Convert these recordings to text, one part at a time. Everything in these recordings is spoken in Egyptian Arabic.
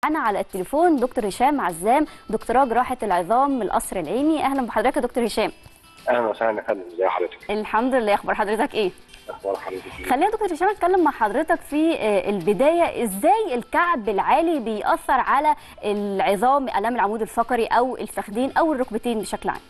معانا على التليفون دكتور هشام عزام دكتوراه جراحه العظام من القصر العيني اهلا بحضرتك يا دكتور هشام اهلا وسهلا يا فندم ازي حضرتك الحمد لله اخبار حضرتك ايه اخبار حضرتك ايه خلينا دكتور هشام اتكلم مع حضرتك في آه، البدايه ازاي الكعب العالي بيأثر على العظام الام العمود الفقري او الفخذين او الركبتين بشكل عام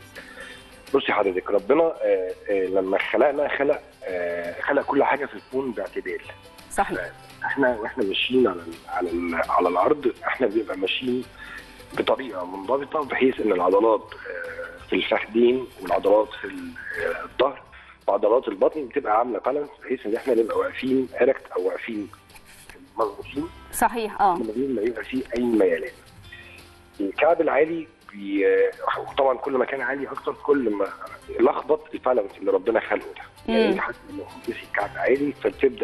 بصي حضرتك ربنا آه، آه، لما خلقنا خلق آه، خلق كل حاجه في الكون باعتدال صحيح احنا واحنا ماشيين على ال على ال على الارض احنا بنبقى ماشيين بطريقه منضبطه بحيث ان العضلات آه، في الفخذين والعضلات في ال- آه، الظهر وعضلات البطن بتبقى عامله بالانس بحيث ان احنا نبقى واقفين اركت او واقفين مظبوطين صحيح اه من غير ما يبقى فيه اي ميلان. الكعب العالي بي... طبعا كل ما كان عالي اكتر كل ما لخبط البالانس اللي ربنا خلقه ده. يعني مم. انت حاسس ان تلبسي الكعب عالي فبتبدا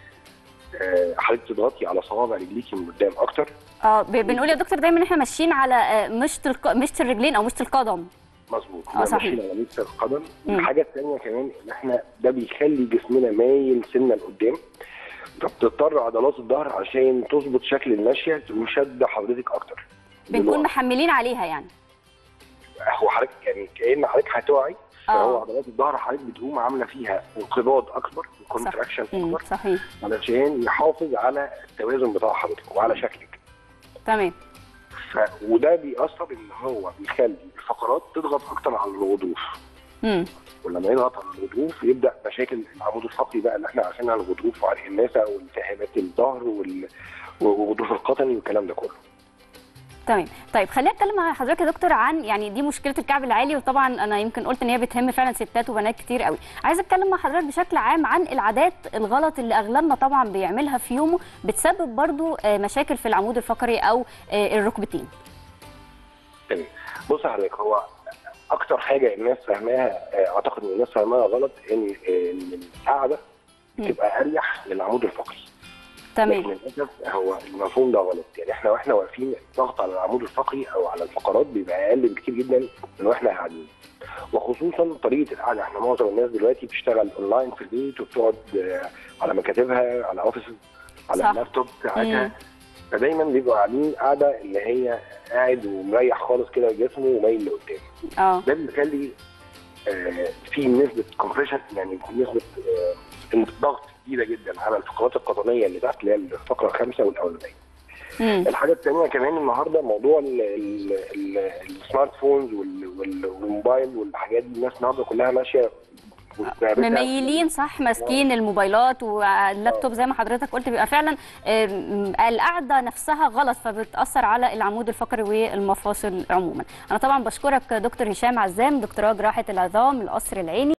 آه، حضرتك تضغطي على صوابع رجليكي من قدام اكتر اه ب- بنقول يا دكتور دايما ان احنا ماشيين على آه، مشط الق... مشط الرجلين او مشط القدم مظبوط آه، صحيح. ماشيين على ميسر القدم مم. والحاجه الثانيه كمان ان احنا ده بيخلي جسمنا مايل سنه لقدام فبتضطر عضلات الظهر عشان تظبط شكل المشيه تقوم شاده حضرتك اكتر بنكون للورا. محملين عليها يعني هو حضرتك يعني كأن حضرتك هتوعي فهو اه عضلات الظهر حضرتك بتقوم عامله فيها انقباض اكبر وكونتراكشن مم، اكبر صحيح علشان يحافظ على التوازن بتاع حضرتك وعلى شكلك تمام ف... وده بيأثر ان هو بيخلي الفقرات تضغط اكتر على الغضروف مم. ولما يضغط على الغضروف يبدا مشاكل العمود الفقري بقى اللي احنا عارفينها الغضروف وعلى الناسه والتهابات الظهر وال... والغضروف القطني والكلام ده كله تمام طيب خلينا نتكلم مع حضرتك يا دكتور عن يعني دي مشكله الكعب العالي وطبعا انا يمكن قلت ان هي بتهم فعلا ستات وبنات كتير قوي عايزه اتكلم مع حضرتك بشكل عام عن العادات الغلط اللي اغلبنا طبعا بيعملها في يومه بتسبب برضو آه، مشاكل في العمود الفقري او آه، الركبتين تمام بص يا حضرتك هو اكتر حاجه الناس فاهماها آه، اعتقد ان الناس فاهماها غلط ان ان القعده بتبقى اريح للعمود الفقري لكن تمام للاسف هو المفهوم ده غلط يعني احنا واحنا واقفين الضغط على العمود الفقري او على الفقرات بيبقى اقل بكتير جدا من واحنا قاعدين وخصوصا طريقه القعده احنا معظم الناس دلوقتي بتشتغل اونلاين في البيت وبتقعد آه، على مكاتبها على اوفيس على صح. اللابتوب مم. بتاعتها فدايما بيبقوا قاعدين قاعده اللي هي قاعد ومريح خالص كده جسمه ومايل لقدام اه ده بيخلي آه، في نسبه كومبريشن يعني نسبه آه، ضغط كبيره جدا على الفقرات القطنيه اللي تحت اللي هي الفقره الخامسه والاولانيه. مم. الحاجه الثانيه كمان النهارده موضوع ال- ال- ال- السمارت فونز وال- وال- والموبايل والحاجات دي الناس النهارده كلها ماشيه مميلين صح ماسكين الموبايلات واللابتوب زي ما حضرتك قلت بيبقى فعلا آم، القعده نفسها غلط فبتاثر على العمود الفقري والمفاصل عموما انا طبعا بشكرك دكتور هشام عزام دكتوراه جراحه العظام القصر العيني